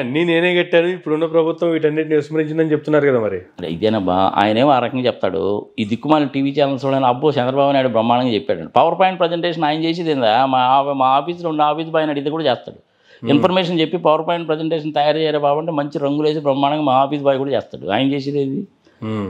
అన్నీ నేనే కట్టాను ఇప్పుడున్న ప్రభుత్వం వీటన్నిటిని విస్మరించిందని చెప్తున్నారు కదా మరి అరే ఇదేనబ్బా ఆయనేమో ఆ రకంగా చెప్తాడు ఈ దిక్కుమాల టీవీ ఛానల్స్ చూడని అబ్బో చంద్రబాబు నాయుడు బ్రహ్మాండంగా చెప్పాడు పవర్ పాయింట్ ప్రజెంటేషన్ ఆయన చేసేది ఏందా మా మా ఆఫీస్లో ఉన్న ఆఫీస్ పైన అడిగితే కూడా చేస్తాడు ఇన్ఫర్మేషన్ చెప్పి పవర్ పాయింట్ ప్రజెంటేషన్ తయారు చేయరా బాబు అంటే మంచి రంగులు వేసి బ్రహ్మాండంగా మా ఆఫీస్ బాయ్ కూడా చేస్తాడు ఆయన చేసేది ఏంది ఉమ్,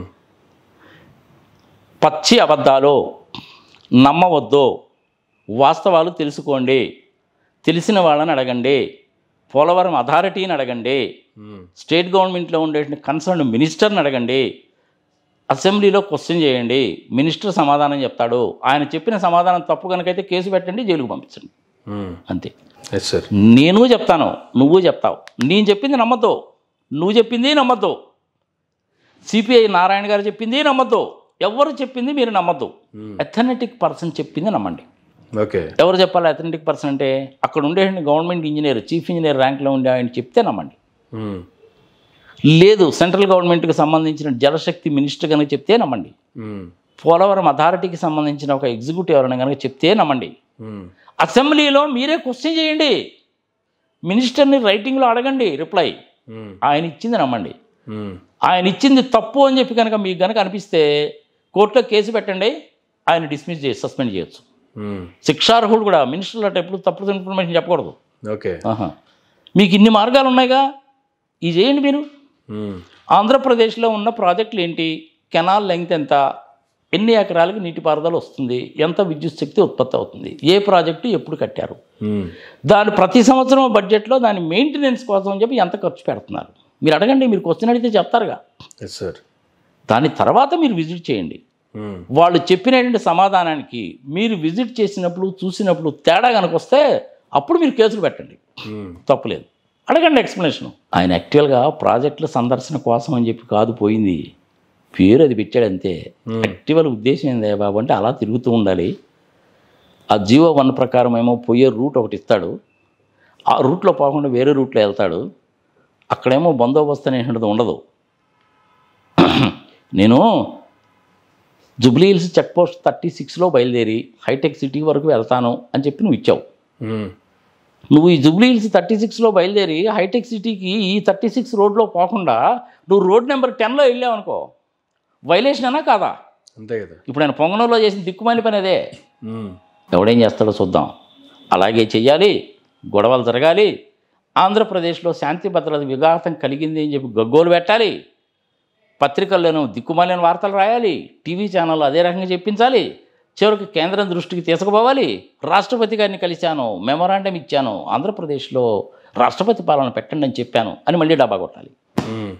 పచ్చి అబద్ధాలు నమ్మవద్దు వాస్తవాలు తెలుసుకోండి తెలిసిన వాళ్ళని అడగండి పోలవరం అథారిటీని అడగండి ఉమ్, స్టేట్ గవర్నమెంట్లో ఉండే కన్సర్న్ మినిస్టర్ని అడగండి అసెంబ్లీలో క్వశ్చన్ చేయండి మినిస్టర్ సమాధానం చెప్తాడు ఆయన చెప్పిన సమాధానం తప్పు కనుకైతే కేసు పెట్టండి జైలుకు పంపించండి ఉమ్. అంతే ఎస్ సార్ నేను చెప్తాను నువ్వు చెప్తావు నేను చెప్పింది నమ్మద్దు నువ్వు చెప్పింది నమ్మద్దు సిపిఐ నారాయణ గారు చెప్పింది నమ్మద్దు ఎవరు చెప్పింది మీరు నమ్మద్దు అథెంటిక్ పర్సన్ చెప్పింది నమ్మండి ఓకే ఎవరు చెప్పాలి అథెంటిక్ పర్సన్ అంటే అక్కడ ఉండే గవర్నమెంట్ ఇంజనీర్ చీఫ్ ఇంజనీర్ ర్యాంక్లో ఉండే ఆయన చెప్తే నమ్మండి ఉమ్, లేదు సెంట్రల్ గవర్నమెంట్కి సంబంధించిన జలశక్తి మినిస్టర్ కనుక చెప్తే నమ్మండి ఉమ్, పోలవరం అథారిటీకి సంబంధించిన ఒక ఎగ్జిక్యూటివ్ ఎవరైనా కనుక చెప్తే నమ్మండి ఉమ్, అసెంబ్లీలో మీరే క్వశ్చన్ చేయండి మినిస్టర్ని రైటింగ్లో అడగండి రిప్లై ఉమ్, ఆయన ఇచ్చింది నమ్మండి ఉమ్, ఆయన ఇచ్చింది తప్పు అని చెప్పి కనుక మీకు కనుక అనిపిస్తే కోర్టులో కేసు పెట్టండి ఆయన డిస్మిస్ చేసి సస్పెండ్ చేయొచ్చు ఉమ్, శిక్షార్హుడు కూడా మినిస్టర్లు అంటే ఎప్పుడు తప్పుడు ఇన్ఫర్మేషన్ చెప్పకూడదు ఓకే ఆహా. మీకు ఇన్ని మార్గాలు ఉన్నాయిగా ఇది చేయండి మీరు ఉమ్, ఆంధ్రప్రదేశ్లో ఉన్న ప్రాజెక్టులు ఏంటి కెనాల్ లెంగ్త్ ఎంత ఎన్ని ఎకరాలకు నీటిపారుదల వస్తుంది ఎంత విద్యుత్ శక్తి ఉత్పత్తి అవుతుంది ఏ ప్రాజెక్టు ఎప్పుడు కట్టారు ఉమ్, దాని ప్రతి సంవత్సరం బడ్జెట్లో దాని మెయింటెనెన్స్ కోసం అని చెప్పి ఎంత ఖర్చు పెడుతున్నారు మీరు అడగండి మీరు క్వశ్చన్ అడిగితే చెప్తారుగా ఎస్ సార్ దాని తర్వాత మీరు విజిట్ చేయండి ఉమ్, వాళ్ళు చెప్పినటువంటి సమాధానానికి మీరు విజిట్ చేసినప్పుడు చూసినప్పుడు తేడా కనుక వస్తే అప్పుడు మీరు కేసులు పెట్టండి ఉమ్, తప్పులేదు అడగండి ఎక్స్ప్లెనేషన్ ఆయన యాక్చువల్గా ప్రాజెక్టుల సందర్శన కోసం అని చెప్పి కాదు పోయింది పేరు అది పెట్టాడు అంతే యాక్చువల్ ఉద్దేశం ఏంది బాబు అంటే అలా తిరుగుతూ ఉండాలి ఆ జీవో వన్ ప్రకారం ఏమో పోయే రూట్ ఒకటి ఇస్తాడు ఆ రూట్లో పోకుండా వేరే రూట్లో వెళ్తాడు అక్కడేమో బందోబస్తు అనేటువంటిది ఉండదు నేను Jubilee Hills check post thirty సిక్స్లో బయలుదేరి హైటెక్ సిటీ వరకు వెళ్తాను అని చెప్పి నువ్వు ఇచ్చావు ఉమ్, నువ్వు ఈ జూబ్లీ హిల్స్ థర్టీ సిక్స్లో బయలుదేరి హైటెక్ సిటీకి ఈ థర్టీ సిక్స్ రోడ్లో పోకుండా నువ్వు రోడ్ నెంబర్ టెన్లో వెళ్ళావు అనుకో వైలేషన్ అనా కాదా అంతే కదా ఇప్పుడు ఆయన పొంగనూరులో చేసిన దిక్కుమాలి పని అదే ఉమ్, ఎవడేం చేస్తాడో చూద్దాం అలాగే చెయ్యాలి గొడవలు జరగాలి ఆంధ్రప్రదేశ్లో శాంతి భద్రత విఘాతం కలిగింది అని చెప్పి గగ్గోలు పెట్టాలి పత్రికల్లోనూ దిక్కుమాలిన వార్తలు రాయాలి టీవీ ఛానల్ అదే రకంగా చెప్పించాలి చివరికి కేంద్రం దృష్టికి తీసుకుపోవాలి రాష్ట్రపతి గారిని కలిశాను మెమొరాండం ఇచ్చాను ఆంధ్రప్రదేశ్లో రాష్ట్రపతి పాలన పెట్టండి అని చెప్పాను అని మళ్ళీ డబ్బా కొట్టాలి ఉమ్,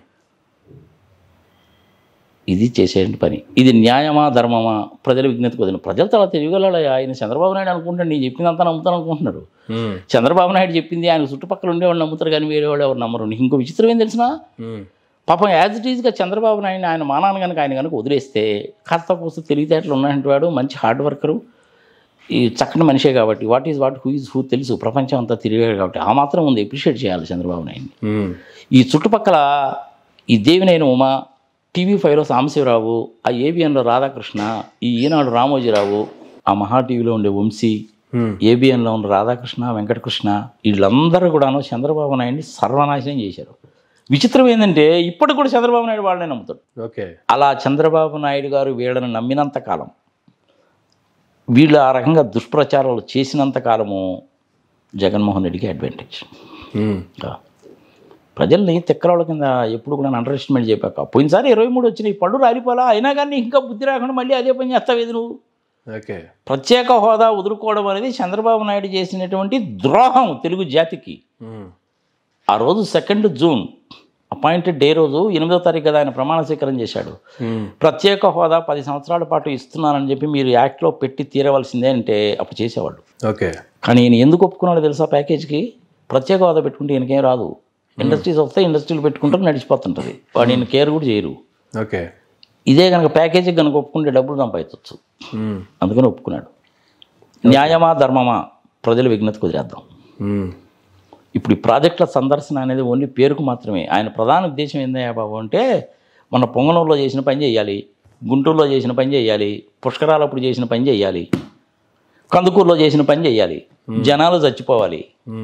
ఇది చేసేటువంటి పని ఇది న్యాయమా ధర్మమా ప్రజల విజ్ఞతకు వదిలిన ప్రజలు చాలా తెలియగల ఆయన చంద్రబాబు నాయుడు అనుకుంటాడు నేను చెప్పిందంతా నమ్ముతాను అనుకుంటున్నారు ఉమ్, చంద్రబాబు నాయుడు చెప్పింది ఆయన చుట్టుపక్కల ఉండేవాళ్ళు నమ్ముతారు కానీ వేరే వాళ్ళు ఎవరు నమ్మరు నీకు ఇంకో విచిత్రం ఏం తెలిసిన ఉమ్, పాపం యాజ్ ఇట్ ఈజ్గా చంద్రబాబు నాయుడు ఆయన మానాన్ని కనుక ఆయన కనుక వదిలేస్తే కాస్త కూస్త తెలివితేటలు ఉన్నాయంటే వాడు మంచి హార్డ్ వర్కరు ఈ చక్కని మనిషే కాబట్టి what is what who is who తెలుసు ప్రపంచం అంతా తిరిగాడు కాబట్టి ఆ మాత్రం ఉంది అప్రిషియేట్ చేయాలి చంద్రబాబు నాయుడిని ఉమ్, ఈ చుట్టుపక్కల ఈ దేవినైన ఉమా టీవీ ఫైవ్లో సాంబశివరావు ఆ ఏబిఎన్లో రాధాకృష్ణ ఈ ఈనాడు రామోజీరావు ఆ మహా టీవీలో ఉండే వంశీ ఉమ్, ఏబిఎన్లో ఉన్న రాధాకృష్ణ వెంకటకృష్ణ వీళ్ళందరూ కూడాను చంద్రబాబు నాయుడిని సర్వనాశనం చేశారు విచిత్రం ఏంటంటే ఇప్పటికి కూడా చంద్రబాబు నాయుడు వాళ్ళనే నమ్ముతాడు ఓకే అలా చంద్రబాబు నాయుడు గారు వీళ్ళని నమ్మినంత కాలం వీళ్ళు ఆ రకంగా దుష్ప్రచారాలు చేసినంత కాలము జగన్మోహన్ రెడ్డికి అడ్వాంటేజ్ ఉమ్, ఆ. ప్రజల్ని తిక్కరాళ్ళ కింద ఎప్పుడు కూడా అండర్ ఎస్టిమేట్ చెప్పాక పోయినసారి ఇరవై మూడు వచ్చినాయి పళ్ళు రాలిపోలా అయినా కానీ ఇంకా బుద్ధి రాకుండా మళ్ళీ అదే పని చేస్తావు ఇది నువ్వు ఓకే ప్రత్యేక హోదా వదులుకోవడం అనేది చంద్రబాబు నాయుడు చేసినటువంటి ద్రోహం తెలుగు జాతికి ఉమ్, ఆ రోజు సెకండ్ జూన్ అపాయింటెడ్ డే రోజు ఎనిమిదో తారీఖు కదా ఆయన ప్రమాణ స్వీకారం చేశాడు ఉమ్, ప్రత్యేక హోదా పది సంవత్సరాల పాటు ఇస్తున్నానని చెప్పి మీరు యాక్ట్లో పెట్టి తీరవలసిందే అంటే అప్పుడు చేసేవాళ్ళు ఓకే కానీ ఈయన ఎందుకు ఒప్పుకున్నాడో తెలుసా ప్యాకేజ్కి ప్రత్యేక హోదా పెట్టుకుంటే ఈయనకేం రాదు ఇండస్ట్రీస్ వస్తే ఇండస్ట్రీలు పెట్టుకుంటారు నడిచిపోతుంటుంది వాడు ఈయన కేర్ కూడా చేయరు ఓకే ఇదే కనుక ప్యాకేజీ కనుక ఒప్పుకుంటే డబ్బులు సంపాదించవచ్చు ఉమ్, అందుకని ఒప్పుకున్నాడు న్యాయమా ధర్మమా ప్రజల విఘ్నత కుదిరేద్దాం ఉమ్, ఇప్పుడు ఈ ప్రాజెక్టుల సందర్శన అనేది ఓన్లీ పేరుకు మాత్రమే ఆయన ప్రధాన ఉద్దేశం ఏందయ్యా బాబు అంటే మన పొంగనూరులో చేసిన పని చేయాలి గుంటూరులో చేసిన పని చేయాలి పుష్కరాలప్పుడు చేసిన పని చేయాలి కందుకూరులో చేసిన పని చేయాలి జనాలు చచ్చిపోవాలి ఉమ్,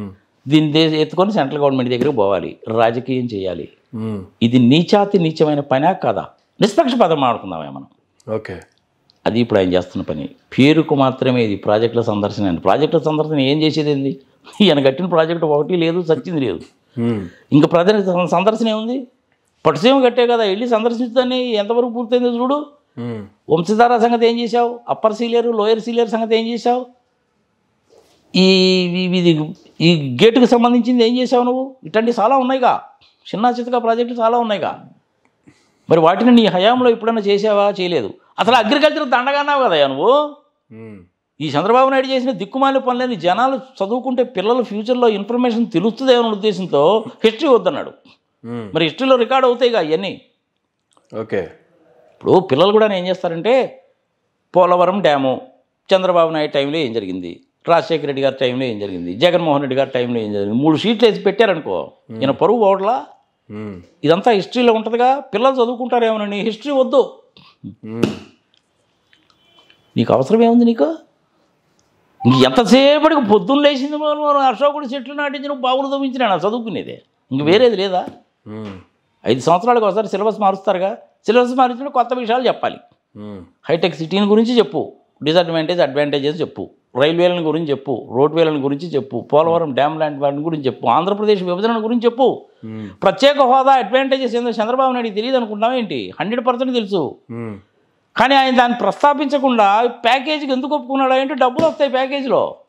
దీన్ని దే- ఎత్తుకొని సెంట్రల్ గవర్నమెంట్ దగ్గరికి పోవాలి రాజకీయం చేయాలి మ్మ్. ఇది నీచాతి నీచమైన పనా కాదా నిష్పక్షపాతం ఆడుకుందామే మనం ఓకే అది ఇప్పుడు ఆయన చేస్తున్న పని పేరుకు మాత్రమే ఇది ప్రాజెక్టుల సందర్శన అని ప్రాజెక్టుల సందర్శన ఏం చేసేది ఏంది ఈయన కట్టిన ప్రాజెక్టు ఒకటి లేదు సచ్చింది లేదు మ్మ్. ఇంకా ప్రజల సందర్శన ఏముంది పట్టుసీమ కట్టే కదా వెళ్ళి సందర్శించుదని ఎంతవరకు పూర్తయిందో చూడు మ్మ్. వంశధార సంగతి ఏం చేశావు అప్పర్ సీలేరు లోయర్ సీలేరు సంగతి ఏం చేశావు ఈ ఈ- ఇది ఈ గేటుకు సంబంధించింది ఏం చేసావు నువ్వు ఇట్లాంటివి చాలా ఉన్నాయిగా చిన్న చితక ప్రాజెక్టులు చాలా ఉన్నాయిగా మరి వాటిని నీ హయాంలో ఎప్పుడైనా చేసావా చేయలేదు అసలు అగ్రికల్చర్ దండగన్నావు కదా నువ్వు మ్మ్. ఈ చంద్రబాబు నాయుడు చేసిన దిక్కుమాలి పనులని జనాలు చదువుకుంటే పిల్లలు ఫ్యూచర్లో ఇన్ఫర్మేషన్ తెలుస్తుందేమో ఉద్దేశంతో హిస్టరీ వద్దన్నాడు మ్మ్. మరి హిస్టరీలో రికార్డ్ అవుతాయిగా ఇవన్నీ ఓకే ఇప్పుడు పిల్లలు కూడా ఏం చేస్తారంటే పోలవరం డ్యాము చంద్రబాబు నాయుడు టైంలో ఏం జరిగింది రాజశేఖర రెడ్డి గారి టైంలో ఏం జరిగింది జగన్మోహన్ రెడ్డి గారి టైంలో ఏం జరిగింది మూడు షీట్లు వేసి పెట్టారనుకో ఈయన పరువు పోవట్లా మ్మ్. ఇదంతా హిస్టరీలో ఉంటుందిగా పిల్లలు చదువుకుంటారేమోనని హిస్టరీ వద్దు మ్మ్. నీకు అవసరం ఏముంది నీకు ఇంక ఎంతసేపటికి పొద్దున్న లేచింది మనం మనం అశోకుడు చెట్లు నాటించిన బావులు తవ్వించిన చదువుకునేదే ఇంక వేరేది లేదా మ్మ్. ఐదు సంవత్సరాలకు ఒకసారి సిలబస్ మారుస్తారుగా సిలబస్ మారించిన కొత్త విషయాలు చెప్పాలి మ్మ్. హైటెక్ సిటీని గురించి చెప్పు డిసడ్వాంటేజ్ అడ్వాంటేజెస్ చెప్పు రైల్వేలను గురించి చెప్పు రోడ్వేలను గురించి చెప్పు పోలవరం డ్యామ్ లాంటి వాటి గురించి చెప్పు ఆంధ్రప్రదేశ్ విభజన గురించి చెప్పు మ్మ్. ప్రత్యేక హోదా అడ్వాంటేజెస్ ఏందో చంద్రబాబు నాయుడు తెలియదు అనుకుంటున్నావా ఏంటి హండ్రెడ్ పర్సెంట్ తెలుసు మ్మ్. కానీ ఆయన దాన్ని ప్రస్తావించకుండా ప్యాకేజీకి ఎందుకు ఒప్పుకున్నాడు అంటే డబ్బులు వస్తాయి ప్యాకేజీలో